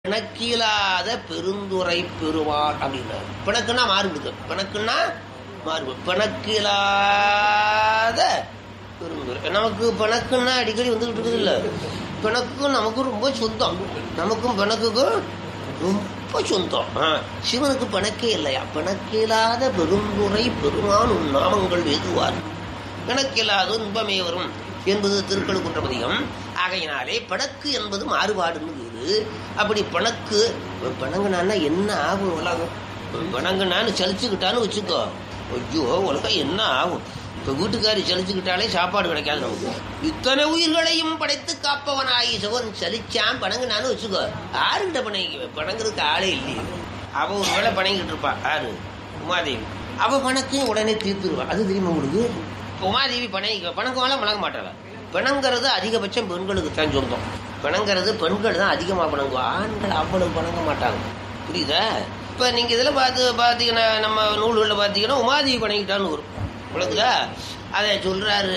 பிணக்கிலாத பெருந்துரை பெருமாள் அப்படின்னாரு பிணக்குன்னா மாறுபடுது பிணக்குன்னா மாறுபடு பிணக்கிலாத பெருந்துரை நமக்கு பிணக்குன்னா அடிக்கடி வந்துகிட்டு இருக்குது இல்ல பிணக்கும் நமக்கு ரொம்ப சொந்தம் நமக்கும் பிணக்குக்கும் ரொம்ப சொந்தம் ஆ, சிவனுக்கு பிணக்கே இல்லையா பிணக்கிலாத பெருந்துரை பெருமான் உன் நாமங்கள் எதுவார் கணக்கில்லாத இன்பமே வரும் என்பது திருக்கழுக்குற்றபதிகம் ஆகையினாலே பணக்கு என்பது மாறுபாடுன்னு இது அப்படி பணக்கு பணங்குனான்னா என்ன ஆகும் உலகம் பணங்குனான்னு சலிச்சுக்கிட்டான்னு வச்சுக்கோ ஐயோ உலகம் என்ன ஆகும் இப்ப வீட்டுக்காரி சலிச்சுக்கிட்டாலே சாப்பாடு கிடைக்காது நமக்கு இத்தனை உயிர்களையும் படைத்து காப்பவனாகி சிவன் சலிச்சான் பணங்குனான்னு வச்சுக்கோ யாருக்கிட்ட பணங்க பணங்குறதுக்கு ஆளே இல்லையே அவ ஒரு வேளை பணங்கிட்டு இருப்பா யாரு உமாதேவி அவ பணக்கையும் உடனே தீர்த்துருவா அது தெரியுமா உங்களுக்கு உமாதேவி பணம் பணங்கமெல்லாம் பணங்க மாட்டாங்க பிணங்கிறது அதிகபட்சம் பெண்களுக்கு தான் சொந்தம் பிணங்கிறது பெண்கள் தான் அதிகமாக பணங்குவோம் ஆண்கள் அவ்வளவு பணங்க மாட்டாங்க புரியுதா இப்போ நீங்கள் இதில் பார்த்து பார்த்தீங்கன்னா நம்ம நூல்களில் பார்த்தீங்கன்னா உமாதேவி பணங்கிட்டான்னு வரும் உங்களுக்குதா அதை சொல்கிறாரு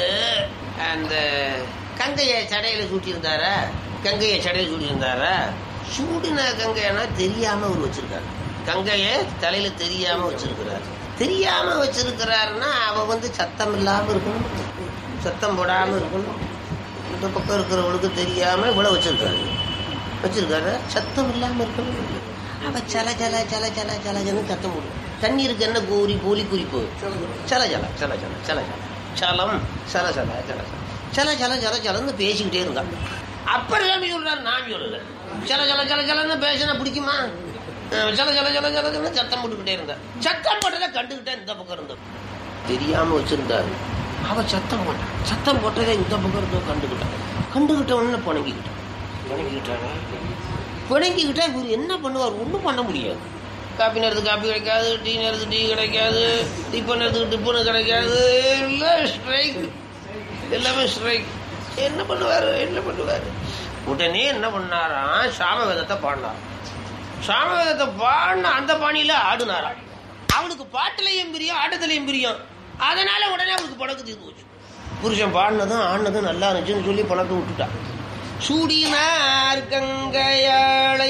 அந்த கங்கையை சடையில் சூட்டியிருந்தாரா கங்கையை சடையில் சூட்டியிருந்தாரா சூடின கங்கைன்னா தெரியாமல் அவர் வச்சிருக்காரு கங்கையை தலையில் தெரியாமல் வச்சிருக்கிறார் தெரியாம வச்சிருக்கிறாருன்னா அவ வந்து சத்தம் இல்லாம இருக்கணும் சத்தம் போடாம இருக்கணும் இந்த பக்கம் இருக்கிறவங்களுக்கு தெரியாம இவ்வளவு வச்சிருக்காரு வச்சிருக்காரு சத்தம் இல்லாம இருக்கணும் அவ சல சல சல சல சல சலன்னு சத்தம் போடும் தண்ணீருக்கு என்ன கூறி போலி குறிப்பு சல சல சல சல சல சல சலம் சல சல சல சல சல சல சலன்னு பேசிக்கிட்டே இருந்தான் அப்புறம் சாமி சொல்றாரு நான் சொல்லல சல சல சல சலன்னு பேசினா பிடிக்குமா அஹ் சல சல சல சலன்னு சத்தம் போட்டுக்கிட்டே இருந்தா சத்தம் போட்டதை கண்டுகிட்டே இந்த பக்கம் இருந்த தெரியாம வச்சிருந்தாரு அவ சத்தம் போட்டான் சத்தம் போட்டதை இந்த பக்கம் இருந்தோ கண்டுகிட்டான் கண்டுகிட்ட உடனே புணங்கிக்கிட்டான் புணங்கிக்கிட்டாங்க புணங்கிக்கிட்டா இவர் என்ன பண்ணுவார் ஒன்றும் பண்ண முடியாது காப்பி நேரத்துக்கு காப்பி கிடைக்காது டீ நேரத்துக்கு டீ கிடைக்காது டிப்பன் நேரத்துக்கு டிப்பனு கிடைக்காது எல்லாம் ஸ்ட்ரைக் எல்லாமே ஸ்ட்ரைக் என்ன பண்ணுவாரு என்ன பண்ணுவாரு உடனே என்ன பண்ணாராம் சாமவேதத்தை பாடினார் சாமவேதத்தை பாடின அந்த பாணியில ஆடுனாராம் அவனுக்கு பாட்டுலையும் பிரியம் ஆட்டத்திலையும் பிரியம் அதனால உடனே அவனுக்கு பணக்கு தீர்ந்து போச்சு புருஷன் பாடினதும் ஆடினதும் நல்லா இருந்துச்சுன்னு சொல்லி பணத்தை விட்டுட்டான் சூடினார் கங்கையாளை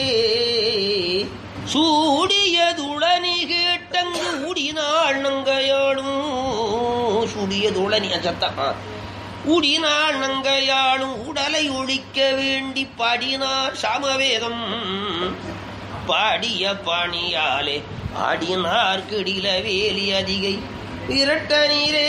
சூடியதுளனி கேட்டங்கு ஊடினாள் நங்கையாளும் சூடியதுளனி சத்தம் ஆ. ஊடினாள் நங்கையாளும் உடலை ஒழிக்க வேண்டி பாடினார் சாமவேதம் பாடிய பாணியாலே ஆடினார் கிடில வேலி அதிகை இரட்ட நீரே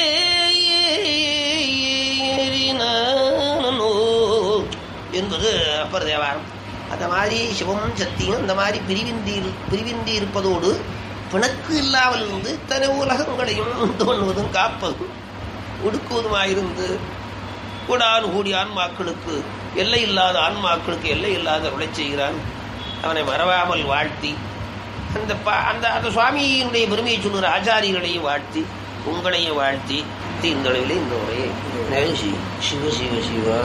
ஏறினானோ என்பது அப்பர் தேவாரம் அந்த மாதிரி சிவமும் சக்தியும் இந்த மாதிரி பிரிவிந்தி இரு- பிரிவிந்தி இருப்பதோடு பிணக்கு இல்லாமல் இருந்து இத்தனை உலகங்களையும் தோன்றுவதும் காப்பதும் ஒடுக்குவதுமாயிருந்து கூடான் கூடிய ஆன்மாக்களுக்கு எல்லை இல்லாத ஆன்மாக்களுக்கு எல்லை இல்லாத விளை செய்கிறான் அவனை மறவாமல் வாழ்த்தி அந்த ப- அந்த அந்த சுவாமியினுடைய பெருமையை சொல்லுகிற ஆச்சாரியர்களையும் வாழ்த்தி உங்களையும் வாழ்த்தி இந்த அளவில் இந்த உரையை நிறைவு செய்யும். சிவ சிவ Siva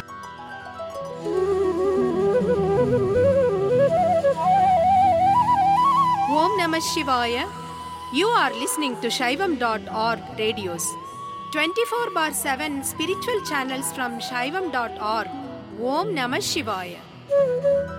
Om Namah Shivaya. You are listening to Shaivam.org radios. 24 bar 7 spiritual channels from Shaivam.org. Om Namah Shivaya.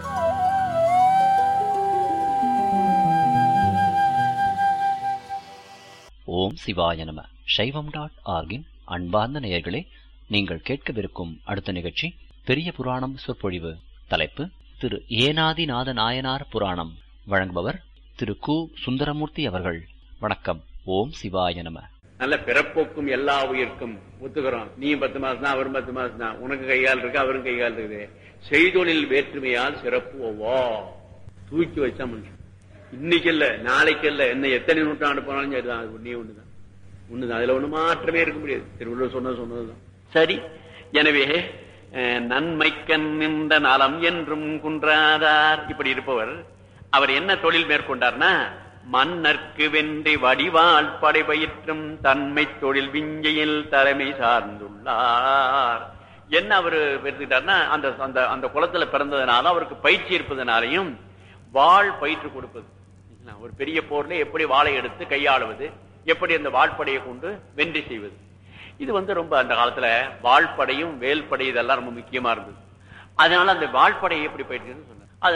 ஓம் சிவாய நம சைவம் டாட் ஆர்கின் அன்பார்ந்த நேயர்களே நீங்கள் கேட்கவிருக்கும் அடுத்த நிகழ்ச்சி பெரிய புராணம் சொற்பொழிவு தலைப்பு திரு ஏனாதிநாத நாயனார் புராணம் வழங்குபவர் திரு கு சுந்தரமூர்த்தி அவர்கள் வணக்கம் ஓம் சிவாய நம நல்ல பிறப்போக்கும் எல்லா உயிர்க்கும் ஒத்துக்கிறோம் நீயும் பத்து மாசம் தான் அவரும் பத்து மாசம் தான் உனக்கு கைகால் இருக்கு அவரும் கைகால் இருக்குது செய்தொழில் வேற்றுமையால் சிறப்பு ஒவ்வா தூக்கி வச்சா மனுஷன் இன்னைக்கு இல்ல நாளைக்கு இல்ல என்ன எத்தனை நூற்றாண்டு போனாலும் சரிதான் அது ஒன்னே ஒண்ணுதான் ஒண்ணுதான் அதுல ஒண்ணு மாற்றமே இருக்க முடியாது திருவள்ளுவர் சொன்னது சொன்னதுதான் சரி எனவே அஹ், நன்மைக்கண் நின்ற நலம் என்றும் குன்றாதார் இப்படி இருப்பவர் அவர் என்ன தொழில் மேற்கொண்டார்னா மன்னர்க்கு வென்றி வடிவாள் படை பயிற்றும் தன்மை தொழில் விஞ்சையில் தலைமை சார்ந்துள்ளார் என்ன அவரு எடுத்துக்கிட்டார்னா அந்த அந்த அந்த குளத்துல பிறந்ததுனால அவருக்கு பயிற்சி இருப்பதனாலையும் வாழ் பயிற்று கொடுப்பது ஒரு பெரிய போர்ல எப்படி வாளை எடுத்து கையாளுவது எப்படி அந்த வாள்படையை கொண்டு வெற்றி செய்வது இது வந்து ரொம்ப அந்த காலத்துல வாள்படையும் வேல்படை இதெல்லாம் ரொம்ப முக்கியமா இருந்தது அதனால அந்த வாள்படையை எப்படி பயிற்சி